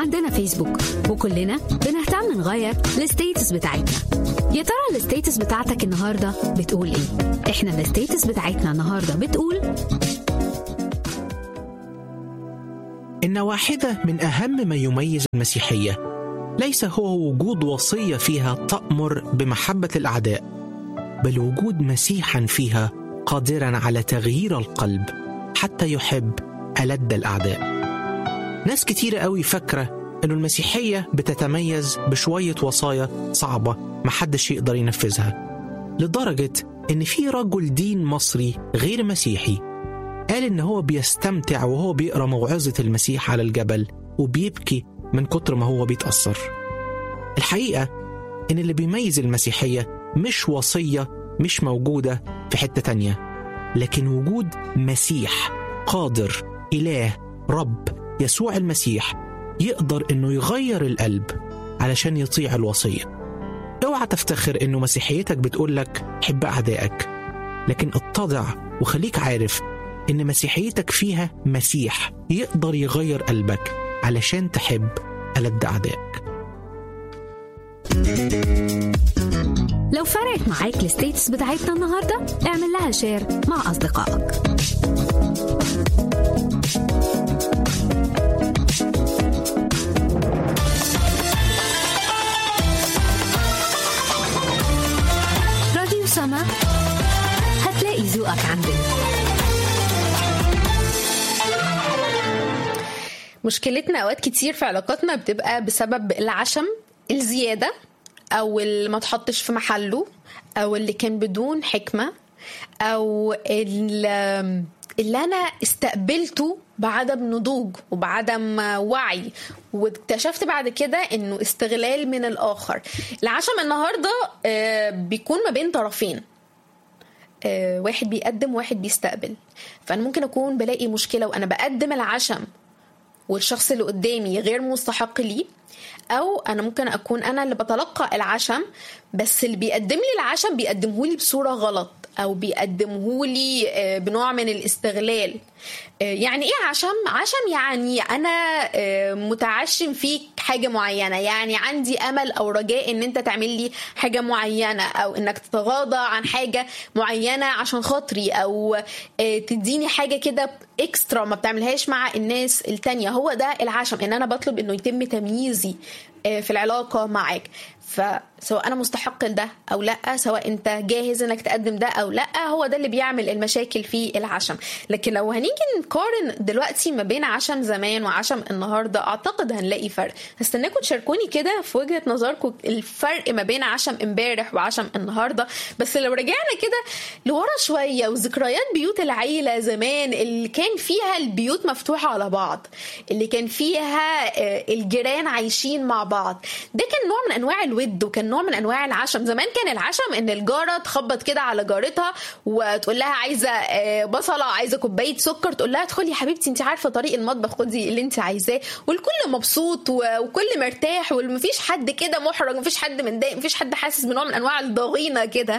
عندنا فيسبوك وكلنا بنهتم نغير الستيتس بتاعتنا يا ترى الستيتس بتاعتك النهارده بتقول ايه احنا الستيتس بتاعتنا النهارده بتقول إن واحدة من أهم ما يميز المسيحية ليس هو وجود وصية فيها تأمر بمحبة الأعداء بل وجود مسيحا فيها قادرا على تغيير القلب حتى يحب ألد الأعداء ناس كتيرة قوي فاكرة أن المسيحية بتتميز بشوية وصايا صعبة محدش يقدر ينفذها لدرجة أن في رجل دين مصري غير مسيحي قال إن هو بيستمتع وهو بيقرأ موعظة المسيح على الجبل وبيبكي من كتر ما هو بيتأثر الحقيقة إن اللي بيميز المسيحية مش وصية مش موجودة في حتة تانية لكن وجود مسيح قادر إله رب يسوع المسيح يقدر إنه يغير القلب علشان يطيع الوصية اوعى تفتخر إنه مسيحيتك بتقول لك حب أعدائك لكن اتضع وخليك عارف إن مسيحيتك فيها مسيح يقدر يغير قلبك علشان تحب ألد أعدائك لو فرقت معاك الستيتس بتاعتنا النهارده اعمل لها شير مع اصدقائك راديو سما هتلاقي ذوقك عندنا مشكلتنا اوقات كتير في علاقاتنا بتبقى بسبب العشم الزياده او اللي ما تحطش في محله او اللي كان بدون حكمه او ال- اللي انا استقبلته بعدم نضوج وبعدم وعي واكتشفت بعد كده انه استغلال من الاخر العشم النهارده آه، بيكون ما بين طرفين آه، واحد بيقدم وواحد بيستقبل فانا ممكن اكون بلاقي مشكله وانا بقدم العشم والشخص اللي قدامي غير مستحق ليه او انا ممكن اكون انا اللي بتلقى العشم بس اللي بيقدم لي العشم بيقدمه لي بصوره غلط او بيقدمه لي آه، بنوع من الاستغلال آه، يعني ايه عشم عشم يعني انا آه، متعشم فيك حاجه معينه يعني عندي امل او رجاء ان انت تعمل لي حاجه معينه او انك تتغاضى عن حاجه معينه عشان خاطري او آه، تديني حاجه كده اكسترا ما بتعملهاش مع الناس التانية هو ده العشم ان انا بطلب انه يتم تمييزي آه، في العلاقه معاك فسواء انا مستحق لده او لا سواء انت جاهز انك تقدم ده او لا هو ده اللي بيعمل المشاكل في العشم لكن لو هنيجي نقارن دلوقتي ما بين عشم زمان وعشم النهارده اعتقد هنلاقي فرق هستناكم تشاركوني كده في وجهه نظركم الفرق ما بين عشم امبارح وعشم النهارده بس لو رجعنا كده لورا شويه وذكريات بيوت العيله زمان اللي كان فيها البيوت مفتوحه على بعض اللي كان فيها آه، الجيران عايشين مع بعض ده كان نوع من انواع الود وكان نوع من انواع العشم زمان كان العشم ان الجاره تخبط كده على جارتها وتقول لها عايزه آه، بصله عايزه كوبايه سكر تقول لها ادخلي يا حبيبتي انت عارفه طريق المطبخ خدي اللي انت عايزاه والكل مبسوط و- وكل مرتاح ومفيش حد كده محرج مفيش حد متضايق مفيش حد حاسس بنوع من انواع الضغينه كده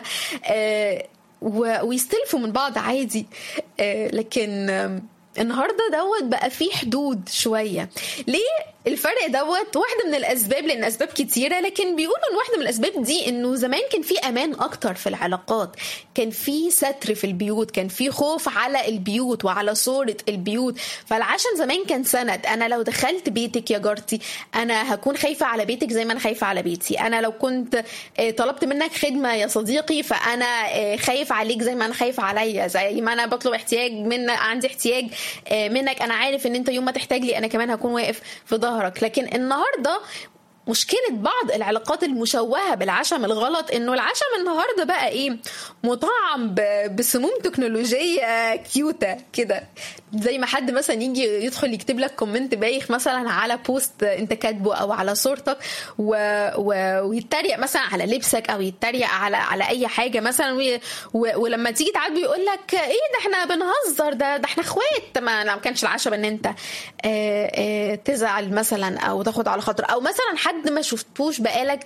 آه، و- ويستلفوا من بعض عادي آه، لكن آم، النهارده دوت بقى فيه حدود شويه ليه الفرق دوت واحده من الاسباب لان اسباب كتيره لكن بيقولوا ان واحده من الاسباب دي انه زمان كان في امان اكتر في العلاقات كان في ستر في البيوت كان في خوف على البيوت وعلى صوره البيوت فالعشم زمان كان سند انا لو دخلت بيتك يا جارتي انا هكون خايفه على بيتك زي ما انا خايفه على بيتي انا لو كنت آه، طلبت منك خدمه يا صديقي فانا آه، خايف عليك زي ما انا خايف عليا زي ما انا بطلب احتياج من عندي احتياج آه، منك انا عارف ان انت يوم ما تحتاج لي انا كمان هكون واقف في ظهرك لكن النهارده مشكلة بعض العلاقات المشوهة بالعشم الغلط انه العشم النهاردة بقى ايه مطعم ب- بسموم تكنولوجية كيوتة كده زي ما حد مثلا يجي يدخل يكتب لك كومنت بايخ مثلا على بوست انت كاتبه او على صورتك و... و... ويتريق مثلا على لبسك او يتريق على على اي حاجة مثلا و... و... ولما تيجي تعاتبه يقول لك ايه ده احنا بنهزر ده ده احنا اخوات ما لا، ما كانش العشم ان انت آه، آه، تزعل مثلا او تاخد على خاطر او مثلا حد ما شفتوش بقالك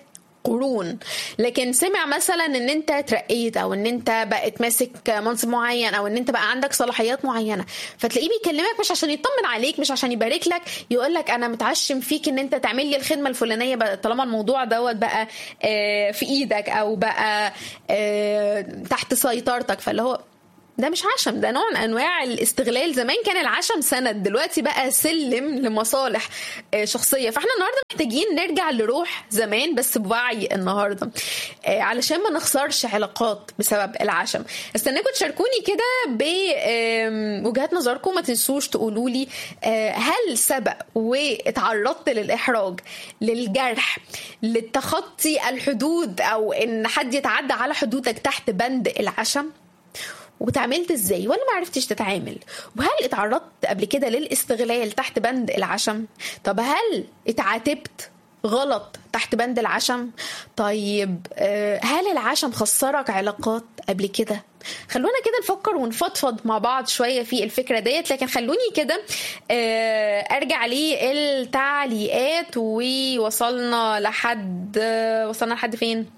قرون لكن سمع مثلا ان انت ترقيت او ان انت بقت ماسك منصب معين او ان انت بقى عندك صلاحيات معينه فتلاقيه بيكلمك مش عشان يطمن عليك مش عشان يبارك لك يقول لك انا متعشم فيك ان انت تعمل لي الخدمه الفلانيه بقى طالما الموضوع دوت بقى آه، في ايدك او بقى آه، تحت سيطرتك فاللي هو ده مش عشم ده نوع من انواع الاستغلال زمان كان العشم سند دلوقتي بقى سلم لمصالح آه، شخصيه فاحنا النهارده محتاجين نرجع لروح زمان بس بوعي النهارده آه، علشان ما نخسرش علاقات بسبب العشم استناكم تشاركوني كده بوجهات نظركم ما تنسوش تقولوا لي آه، هل سبق واتعرضت للاحراج للجرح للتخطي الحدود او ان حد يتعدى على حدودك تحت بند العشم وتعاملت ازاي ولا ما عرفتش تتعامل وهل اتعرضت قبل كده للاستغلال تحت بند العشم طب هل اتعاتبت غلط تحت بند العشم طيب آه، هل العشم خسرك علاقات قبل كده خلونا كده نفكر ونفضفض مع بعض شوية في الفكرة ديت لكن خلوني كده آه، ارجع للتعليقات ووصلنا لحد وصلنا لحد فين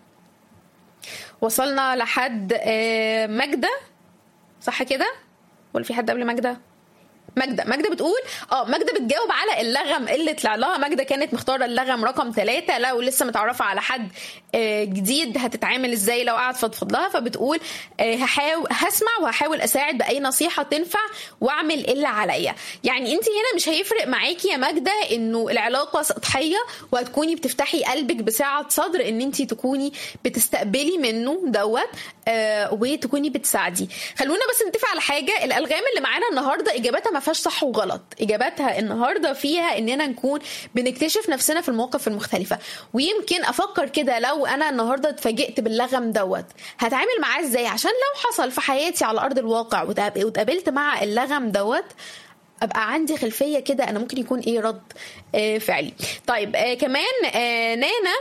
وصلنا لحد آه، ماجدة صح كده ولا في حد قبل ماجدة ماجدة ماجدة بتقول اه ماجدة بتجاوب على اللغم اللي طلع لها ماجدة كانت مختارة اللغم رقم ثلاثة لو لسه متعرفة على حد آه، جديد هتتعامل ازاي لو قعد فضفض لها فبتقول آه، هحاول هسمع وهحاول اساعد باي نصيحة تنفع واعمل اللي عليا يعني انت هنا مش هيفرق معاكي يا ماجدة انه العلاقة سطحية وهتكوني بتفتحي قلبك بسعة صدر ان انت تكوني بتستقبلي منه دوت آه، وتكوني بتساعدي خلونا بس نتفق على حاجة الالغام اللي معانا النهاردة اجابتها ما فيهاش صح وغلط اجابتها النهارده فيها اننا نكون بنكتشف نفسنا في المواقف المختلفه ويمكن افكر كده لو انا النهارده اتفاجئت باللغم دوت هتعامل معاه ازاي عشان لو حصل في حياتي على ارض الواقع وتقاب- واتقابلت مع اللغم دوت ابقى عندي خلفيه كده انا ممكن يكون ايه رد آه فعلي طيب آه كمان آه نانا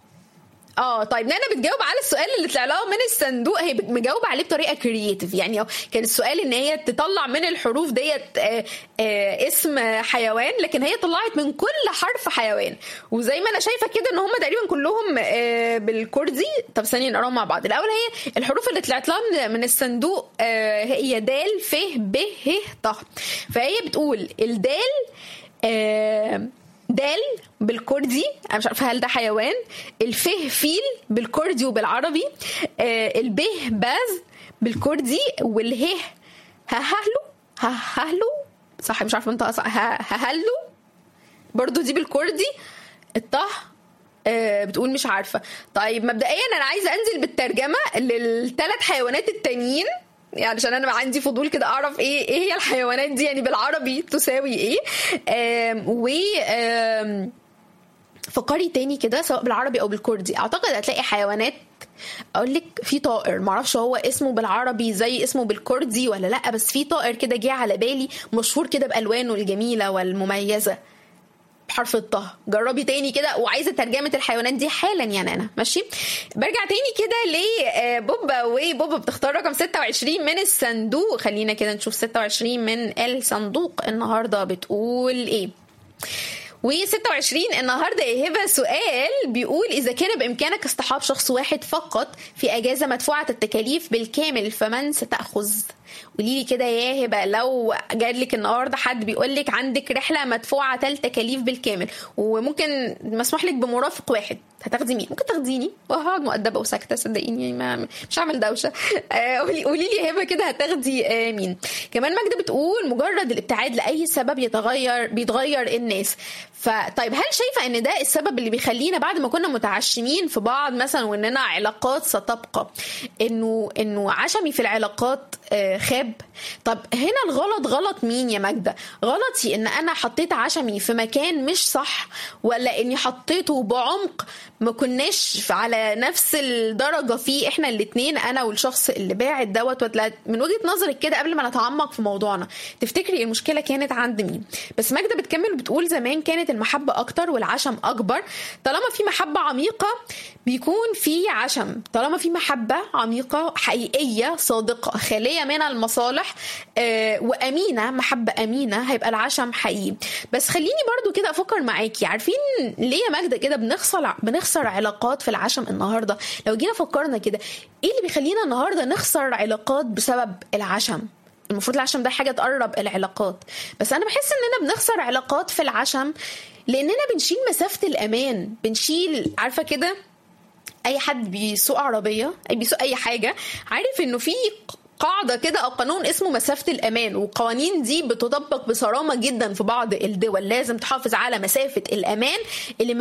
اه طيب نانا بتجاوب على السؤال اللي طلع لها من الصندوق هي مجاوبه عليه بطريقه كرييتيف يعني كان السؤال ان هي تطلع من الحروف ديت آه، آه، اسم حيوان لكن هي طلعت من كل حرف حيوان وزي ما انا شايفه كده ان هم تقريبا كلهم آه، بالكردي طب ثانيه نقراهم مع بعض الاول هي الحروف اللي طلعت لها من- من الصندوق آه، هي دال ف ب ه ط فهي بتقول الدال آه، دال بالكردي انا مش عارفه هل ده حيوان الفه فيل بالكردي وبالعربي آه البه باز بالكردي والهه ههلو ههلو صح مش عارفه انت صح ه- ههلو برضو دي بالكردي الطه آه، بتقول مش عارفه طيب مبدئيا انا عايزه انزل بالترجمه للثلاث حيوانات التانيين يعني عشان انا عندي فضول كده اعرف ايه ايه هي الحيوانات دي يعني بالعربي تساوي ايه آم، و آم، فكري تاني كده سواء بالعربي او بالكردي اعتقد هتلاقي حيوانات اقول لك في طائر معرفش هو اسمه بالعربي زي اسمه بالكردي ولا لا بس في طائر كده جه على بالي مشهور كده بالوانه الجميله والمميزه بحرف الطه جربي تاني كده وعايزه ترجمه الحيوانات دي حالا يا نانا ماشي برجع تاني كده لبوبا وبوبا بتختار رقم 26 من الصندوق خلينا كده نشوف 26 من الصندوق النهارده بتقول ايه و26 النهارده يا هبه سؤال بيقول اذا كان بامكانك اصطحاب شخص واحد فقط في اجازه مدفوعه التكاليف بالكامل فمن ستاخذ قولي لي كده يا هبه لو جالك النهارده حد بيقول لك عندك رحله مدفوعه التكاليف بالكامل وممكن مسموح لك بمرافق واحد هتاخدي مين ممكن تاخديني وهقعد مؤدبه وساكته صدقيني ما مش هعمل دوشه آه، قولي قولي لي يا هبه كده هتاخدي آه، مين كمان ماجده بتقول مجرد الابتعاد لاي سبب يتغير بيتغير الناس فطيب هل شايفه ان ده السبب اللي بيخلينا بعد ما كنا متعشمين في بعض مثلا واننا علاقات ستبقى انه انه عشمي في العلاقات آه، خاب طب هنا الغلط غلط مين يا ماجده غلطي ان انا حطيت عشمي في مكان مش صح ولا اني حطيته بعمق ما كناش على نفس الدرجه فيه احنا الاتنين انا والشخص اللي باعت دوت ولا من وجهه نظرك كده قبل ما نتعمق في موضوعنا تفتكري المشكله كانت عند مين بس ماجده بتكمل وبتقول زمان كانت المحبه اكتر والعشم اكبر طالما في محبه عميقه بيكون في عشم طالما في محبه عميقه حقيقيه صادقه خاليه من منها المصالح آه، وامينه محبه امينه هيبقى العشم حقيقي بس خليني برضو كده افكر معاكي عارفين ليه يا ماجده كده بنخسر بنخسر علاقات في العشم النهارده لو جينا فكرنا كده ايه اللي بيخلينا النهارده نخسر علاقات بسبب العشم المفروض العشم ده حاجه تقرب العلاقات بس انا بحس اننا بنخسر علاقات في العشم لاننا بنشيل مسافه الامان بنشيل عارفه كده اي حد بيسوق عربيه اي بيسوق اي حاجه عارف انه في قاعده كده او قانون اسمه مسافه الامان والقوانين دي بتطبق بصرامه جدا في بعض الدول لازم تحافظ على مسافه الامان اللي